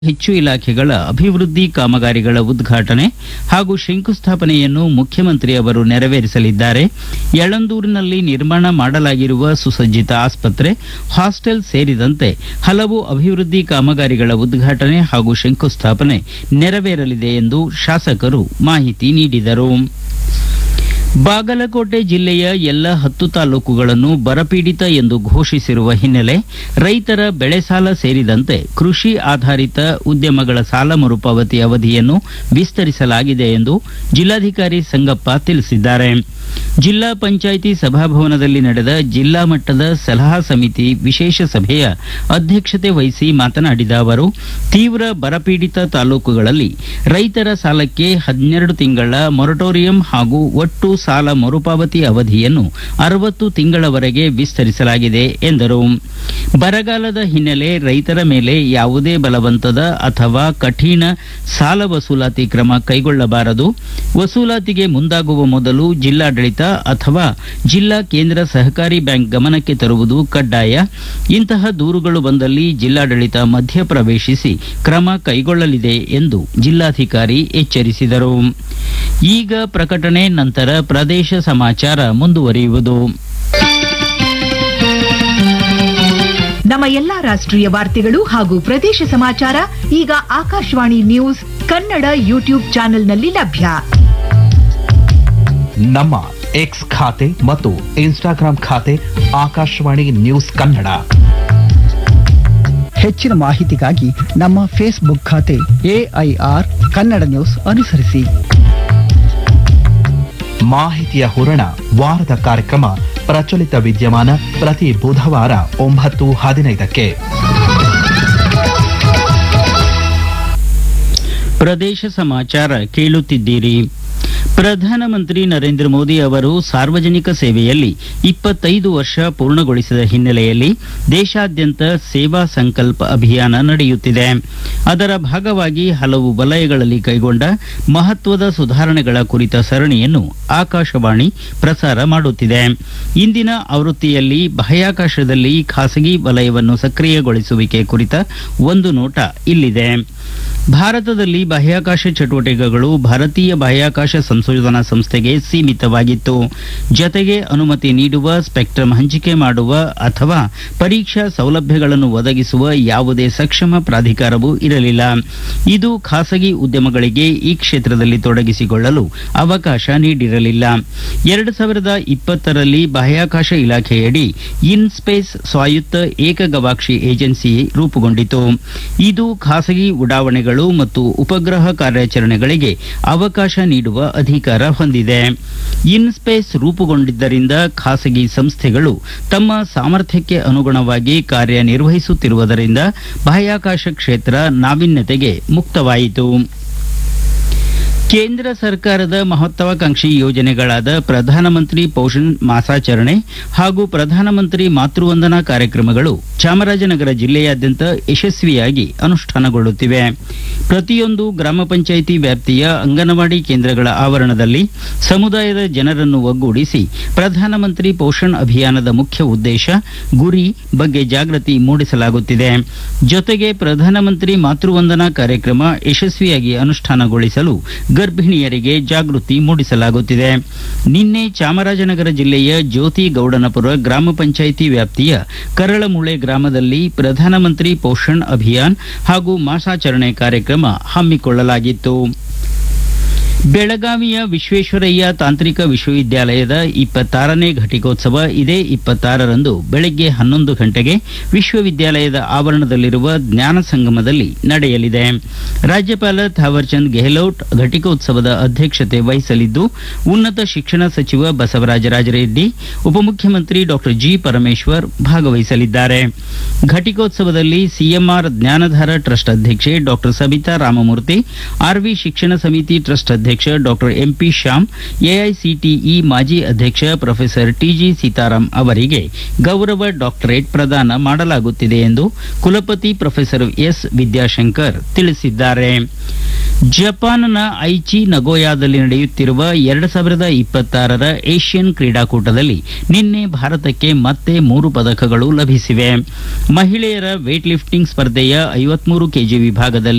ಹೆಚ್ಚು ಇಲಾಖೆಗಳ ಅಭಿವೃದ್ಧಿ ಕಾಮಗಾರಿಗಳ ಉದ್ಘಾಟನೆ ಹಾಗೂ ಶಂಕುಸ್ಥಾಪನೆಯನ್ನು ಮುಖ್ಯಮಂತ್ರಿ ಅವರು ನೆರವೇರಿಸಲಿದ್ದಾರೆ ಯಳಂದೂರಿನಲ್ಲಿ ನಿರ್ಮಾಣ ಮಾಡಲಾಗಿರುವ ಸುಸಜ್ಜಿತ ಆಸ್ಪತ್ರೆ ಹಾಸ್ಟೆಲ್ ಸೇರಿದಂತೆ ಹಲವು ಅಭಿವೃದ್ಧಿ ಕಾಮಗಾರಿಗಳ ಉದ್ಘಾಟನೆ ಹಾಗೂ ಶಂಕುಸ್ಥಾಪನೆ ನೆರವೇರಲಿದೆ ಎಂದು ಶಾಸಕರು ಮಾಹಿತಿ ನೀಡಿದರು ಬಾಗಲಕೋಟೆ ಜಿಲ್ಲೆಯ ಎಲ್ಲ ಹತ್ತು ತಾಲೂಕುಗಳನ್ನು ಬರಪೀಡಿತ ಎಂದು ಘೋಷಿಸಿರುವ ಹಿನ್ನೆಲೆ ರೈತರ ಬೆಳೆ ಸಾಲ ಸೇರಿದಂತೆ ಕೃಷಿ ಆಧಾರಿತ ಉದ್ಯಮಗಳ ಸಾಲ ಮರುಪಾವತಿ ಅವಧಿಯನ್ನು ವಿಸ್ತರಿಸಲಾಗಿದೆ ಎಂದು ಜಿಲ್ಲಾಧಿಕಾರಿ ಸಂಗಪ್ಪ ತಿಳಿಸಿದ್ದಾರೆ ಜಿಲ್ಲಾ ಪಂಚಾಯಿತಿ ಸಭಾಭವನದಲ್ಲಿ ನಡೆದ ಜಿಲ್ಲಾ ಮಟ್ಟದ ಸಲಹಾ ಸಮಿತಿ ವಿಶೇಷ ಸಭೆಯ ಅಧ್ಯಕ್ಷತೆ ವಹಿಸಿ ಮಾತನಾಡಿದ ಅವರು ತೀವ್ರ ಬರಪೀಡಿತ ತಾಲೂಕುಗಳಲ್ಲಿ ರೈತರ ಸಾಲಕ್ಕೆ ಹನ್ನೆರಡು ತಿಂಗಳ ಮೊರಟೋರಿಯಂ ಹಾಗೂ ಒಟ್ಟು ಸಾಲ ಮರುಪಾವತಿ ಅವಧಿಯನ್ನು ಅರವತ್ತು ತಿಂಗಳವರೆಗೆ ವಿಸ್ತರಿಸಲಾಗಿದೆ ಎಂದರು ಬರಗಾಲದ ಹಿನ್ನೆಲೆ ರೈತರ ಮೇಲೆ ಯಾವುದೇ ಬಲವಂತದ ಅಥವಾ ಕಠಿಣ ಸಾಲ ವಸೂಲಾತಿ ಕ್ರಮ ಕೈಗೊಳ್ಳಬಾರದು ವಸೂಲಾತಿಗೆ ಮುಂದಾಗುವ ಮೊದಲು ಜಿಲ್ಲಾಡಳಿತ ಅಥವಾ ಜಿಲ್ಲಾ ಕೇಂದ್ರ ಸಹಕಾರಿ ಬ್ಯಾಂಕ್ ಗಮನಕ್ಕೆ ತರುವುದು ಕಡ್ಡಾಯ ಇಂತಹ ದೂರುಗಳು ಬಂದಲ್ಲಿ ಜಿಲ್ಲಾಡಳಿತ ಮಧ್ಯಪ್ರವೇಶಿಸಿ ಕ್ರಮ ಕೈಗೊಳ್ಳಲಿದೆ ಎಂದು ಜಿಲ್ಲಾಧಿಕಾರಿ ಎಚ್ಚರಿಸಿದರು ಈಗ ಪ್ರಕಟಣೆ ನಂತರ ಪ್ರದೇಶ ಸಮಾಚಾರ ಮುಂದುವರಿಯುವುದು ನಮ್ಮ ಎಲ್ಲಾ ರಾಷ್ಟ್ರೀಯ ವಾರ್ತೆಗಳು ಹಾಗೂ ಪ್ರದೇಶ ಸಮಾಚಾರ ಈಗ ಆಕಾಶವಾಣಿ ನ್ಯೂಸ್ ಕನ್ನಡ ಯೂಟ್ಯೂಬ್ ಚಾನೆಲ್ನಲ್ಲಿ ಲಭ್ಯ ನಮ್ಮ ಎಕ್ಸ್ ಖಾತೆ ಮತ್ತು ಇನ್ಸ್ಟಾಗ್ರಾಂ ಖಾತೆ ಆಕಾಶವಾಣಿ ನ್ಯೂಸ್ ಕನ್ನಡ ಹೆಚ್ಚಿನ ಮಾಹಿತಿಗಾಗಿ ನಮ್ಮ ಫೇಸ್ಬುಕ್ ಖಾತೆ ಎಐಆರ್ ಕನ್ನಡ ನ್ಯೂಸ್ ಅನುಸರಿಸಿ ಮಾಹಿತಿಯ ಹೂರಣ ವಾರದ ಕಾರ್ಯಕ್ರಮ ಪ್ರಚಲಿತ ವಿದ್ಯಮಾನ ಪ್ರತಿ ಬುಧವಾರ ಒಂಬತ್ತು ಹದಿನೈದಕ್ಕೆ ಪ್ರದೇಶ ಸಮಾಚಾರ ಕೇಳುತ್ತಿದ್ದೀರಿ ಪ್ರಧಾನಮಂತ್ರಿ ನರೇಂದ್ರ ಮೋದಿ ಅವರು ಸಾರ್ವಜನಿಕ ಸೇವೆಯಲ್ಲಿ ಇಪ್ಪತ್ತೈದು ವರ್ಷ ಪೂರ್ಣಗೊಳಿಸಿದ ಹಿನ್ನೆಲೆಯಲ್ಲಿ ದೇಶಾದ್ಯಂತ ಸೇವಾ ಸಂಕಲ್ಪ ಅಭಿಯಾನ ನಡೆಯುತ್ತಿದೆ ಅದರ ಭಾಗವಾಗಿ ಹಲವು ವಲಯಗಳಲ್ಲಿ ಕೈಗೊಂಡ ಮಹತ್ವದ ಸುಧಾರಣೆಗಳ ಕುರಿತ ಸರಣಿಯನ್ನು ಆಕಾಶವಾಣಿ ಪ್ರಸಾರ ಮಾಡುತ್ತಿದೆ ಇಂದಿನ ಆವೃತ್ತಿಯಲ್ಲಿ ಬಾಹ್ಯಾಕಾಶದಲ್ಲಿ ಖಾಸಗಿ ವಲಯವನ್ನು ಸಕ್ರಿಯಗೊಳಿಸುವಿಕೆ ಕುರಿತ ಒಂದು ನೋಟ ಇಲ್ಲಿದೆ ಭಾರತದಲ್ಲಿ ಬಾಹ್ಯಾಕಾಶ ಚಟುವಟಿಕೆಗಳು ಭಾರತೀಯ ಬಾಹ್ಯಾಕಾಶ ಸಂಶೋಧನಾ ಸಂಸ್ಥೆಗೆ ಸೀಮಿತವಾಗಿತ್ತು ಜತೆಗೆ ಅನುಮತಿ ನೀಡುವ ಸ್ಪೆಕ್ಟ್ರಮ್ ಹಂಚಿಕೆ ಮಾಡುವ ಅಥವಾ ಪರೀಕ್ಷಾ ಸೌಲಭ್ಯಗಳನ್ನು ಒದಗಿಸುವ ಯಾವುದೇ ಸಕ್ಷಮ ಪ್ರಾಧಿಕಾರವೂ ಇರಲಿಲ್ಲ ಇದು ಖಾಸಗಿ ಉದ್ಯಮಗಳಿಗೆ ಈ ಕ್ಷೇತ್ರದಲ್ಲಿ ತೊಡಗಿಸಿಕೊಳ್ಳಲು ಅವಕಾಶ ನೀಡಿರಲಿಲ್ಲ ಎರಡು ಸಾವಿರದ ಇಪ್ಪತ್ತರಲ್ಲಿ ಬಾಹ್ಯಾಕಾಶ ಇಲಾಖೆಯಡಿ ಇನ್ ಸ್ಪೇಸ್ ಸ್ವಾಯತ್ತ ಏಕಗವಾಕ್ಷಿ ಏಜೆನ್ಸಿ ರೂಪುಗೊಂಡಿತು ಇದು ಖಾಸಗಿ ಉಡಾವಣೆಗಳು ಮತ್ತು ಉಪಗ್ರಹ ಕಾರ್ಯಾಚರಣೆಗಳಿಗೆ ಅವಕಾಶ ನೀಡುವ ಅಧಿಕಾರ ಹೊಂದಿದೆ ಇನ್ ಸ್ಪೇಸ್ ರೂಪುಗೊಂಡಿದ್ದರಿಂದ ಖಾಸಗಿ ಸಂಸ್ಥೆಗಳು ತಮ್ಮ ಸಾಮರ್ಥ್ಯಕ್ಕೆ ಅನುಗುಣವಾಗಿ ಕಾರ್ಯನಿರ್ವಹಿಸುತ್ತಿರುವುದರಿಂದ ಬಾಹ್ಯಾಕಾಶ ಕ್ಷೇತ್ರ ನಾವೀನ್ಯತೆಗೆ ಮುಕ್ತವಾಯಿತು ಕೇಂದ್ರ ಸರ್ಕಾರದ ಮಹತ್ವಾಕಾಂಕ್ಷಿ ಯೋಜನೆಗಳಾದ ಪ್ರಧಾನಮಂತ್ರಿ ಪೋಷಣ್ ಮಾಸಾಚರಣೆ ಹಾಗೂ ಪ್ರಧಾನಮಂತ್ರಿ ಮಾತೃವಂದನಾ ಕಾರ್ಯಕ್ರಮಗಳು ಚಾಮರಾಜನಗರ ಜಿಲ್ಲೆಯಾದ್ಯಂತ ಯಶಸ್ವಿಯಾಗಿ ಅನುಷ್ಠಾನಗೊಳ್ಳುತ್ತಿವೆ ಪ್ರತಿಯೊಂದು ಗ್ರಾಮ ಪಂಚಾಯಿತಿ ವ್ಯಾಪ್ತಿಯ ಅಂಗನವಾಡಿ ಕೇಂದ್ರಗಳ ಆವರಣದಲ್ಲಿ ಸಮುದಾಯದ ಜನರನ್ನು ಒಗ್ಗೂಡಿಸಿ ಪ್ರಧಾನಮಂತ್ರಿ ಪೋಷಣ್ ಅಭಿಯಾನದ ಮುಖ್ಯ ಉದ್ದೇಶ ಗುರಿ ಬಗ್ಗೆ ಜಾಗೃತಿ ಮೂಡಿಸಲಾಗುತ್ತಿದೆ ಜೊತೆಗೆ ಪ್ರಧಾನಮಂತ್ರಿ ಮಾತೃವಂದನಾ ಕಾರ್ಯಕ್ರಮ ಯಶಸ್ವಿಯಾಗಿ ಅನುಷ್ಠಾನಗೊಳಿಸಲು ಗರ್ಭಿಣಿಯರಿಗೆ ಜಾಗೃತಿ ಮೂಡಿಸಲಾಗುತ್ತಿದೆ ನಿನ್ನೆ ಚಾಮರಾಜನಗರ ಜಿಲ್ಲೆಯ ಜ್ಯೋತಿ ಗೌಡನಪುರ ಗ್ರಾಮ ಪಂಚಾಯಿತಿ ವ್ಯಾಪ್ತಿಯ ಕರಳಮುಳೆ ಗ್ರಾಮದಲ್ಲಿ ಪ್ರಧಾನಮಂತ್ರಿ ಪೋಷಣ್ ಅಭಿಯಾನ್ ಹಾಗೂ ಮಾಸಾಚರಣೆ ಕಾರ್ಯಕ್ರಮ ಹಮ್ಮಿಕೊಳ್ಳಲಾಗಿತ್ತು ಬೆಳಗಾವಿಯ ವಿಶ್ವೇಶ್ವರಯ್ಯ ತಾಂತ್ರಿಕ ವಿಶ್ವವಿದ್ಯಾಲಯದ ಇಪ್ಪತ್ತಾರನೇ ಘಟಿಕೋತ್ಸವ ಇದೇ ಇಪ್ಪತ್ತಾರರಂದು ಬೆಳಗ್ಗೆ ಹನ್ನೊಂದು ಗಂಟೆಗೆ ವಿಶ್ವವಿದ್ಯಾಲಯದ ಆವರಣದಲ್ಲಿರುವ ಜ್ಞಾನ ಸಂಗಮದಲ್ಲಿ ನಡೆಯಲಿದೆ ರಾಜ್ಯಪಾಲ ಥಾವರ್ಚಂದ್ ಗೆಹ್ಲೋಟ್ ಘಟಿಕೋತ್ಸವದ ಅಧ್ಯಕ್ಷತೆ ವಹಿಸಲಿದ್ದು ಉನ್ನತ ಶಿಕ್ಷಣ ಸಚಿವ ಬಸವರಾಜ ರಾಜರೆಡ್ಡಿ ಉಪಮುಖ್ಯಮಂತ್ರಿ ಡಾಕ್ಟರ್ ಜಿ ಪರಮೇಶ್ವರ್ ಭಾಗವಹಿಸಲಿದ್ದಾರೆ ಘಟಿಕೋತ್ಸವದಲ್ಲಿ ಸಿಎಂಆರ್ ಜ್ಞಾನಧಾರ ಟ್ರಸ್ಟ್ ಅಧ್ಯಕ್ಷೆ ಡಾಕ್ಟರ್ ಸಬಿತಾ ರಾಮಮೂರ್ತಿ ಆರ್ವಿ ಶಿಕ್ಷಣ ಸಮಿತಿ ಟ್ರಸ್ಟ್ ಅಧ್ಯಕ್ಷ ಡಾಕ್ಟರ್ ಎಂಪಿ ಶ್ಯಾಮ್ ಎಐಸಿಟಿಇ ಮಾಜಿ ಅಧ್ಯಕ್ಷ ಪ್ರೊಫೆಸರ್ ಟಿಜಿ ಸೀತಾರಾಂ ಅವರಿಗೆ ಗೌರವ ಡಾಕ್ಟರೇಟ್ ಪ್ರದಾನ ಮಾಡಲಾಗುತ್ತಿದೆ ಎಂದು ಕುಲಪತಿ ಪ್ರೊಫೆಸರ್ ಎಸ್ ವಿದ್ಯಾಶಂಕರ್ ತಿಳಿಸಿದ್ದಾರೆ ಜಪಾನ್ನ ಐಚಿ ನಗೋಯಾದಲ್ಲಿ ನಡೆಯುತ್ತಿರುವ ಎರಡು ಸಾವಿರದ ಇಪ್ಪತ್ತಾರರ ಏಷ್ಯನ್ ಕ್ರೀಡಾಕೂಟದಲ್ಲಿ ನಿನ್ನೆ ಭಾರತಕ್ಕೆ ಮತ್ತೆ ಮೂರು ಪದಕಗಳು ಲಭಿಸಿವೆ ಮಹಿಳೆಯರ ವೇಟ್ ಲಿಫ್ಟಿಂಗ್ ಸ್ಪರ್ಧೆಯ ಐವತ್ಮೂರು ಕೆಜಿ ವಿಭಾಗದಲ್ಲಿ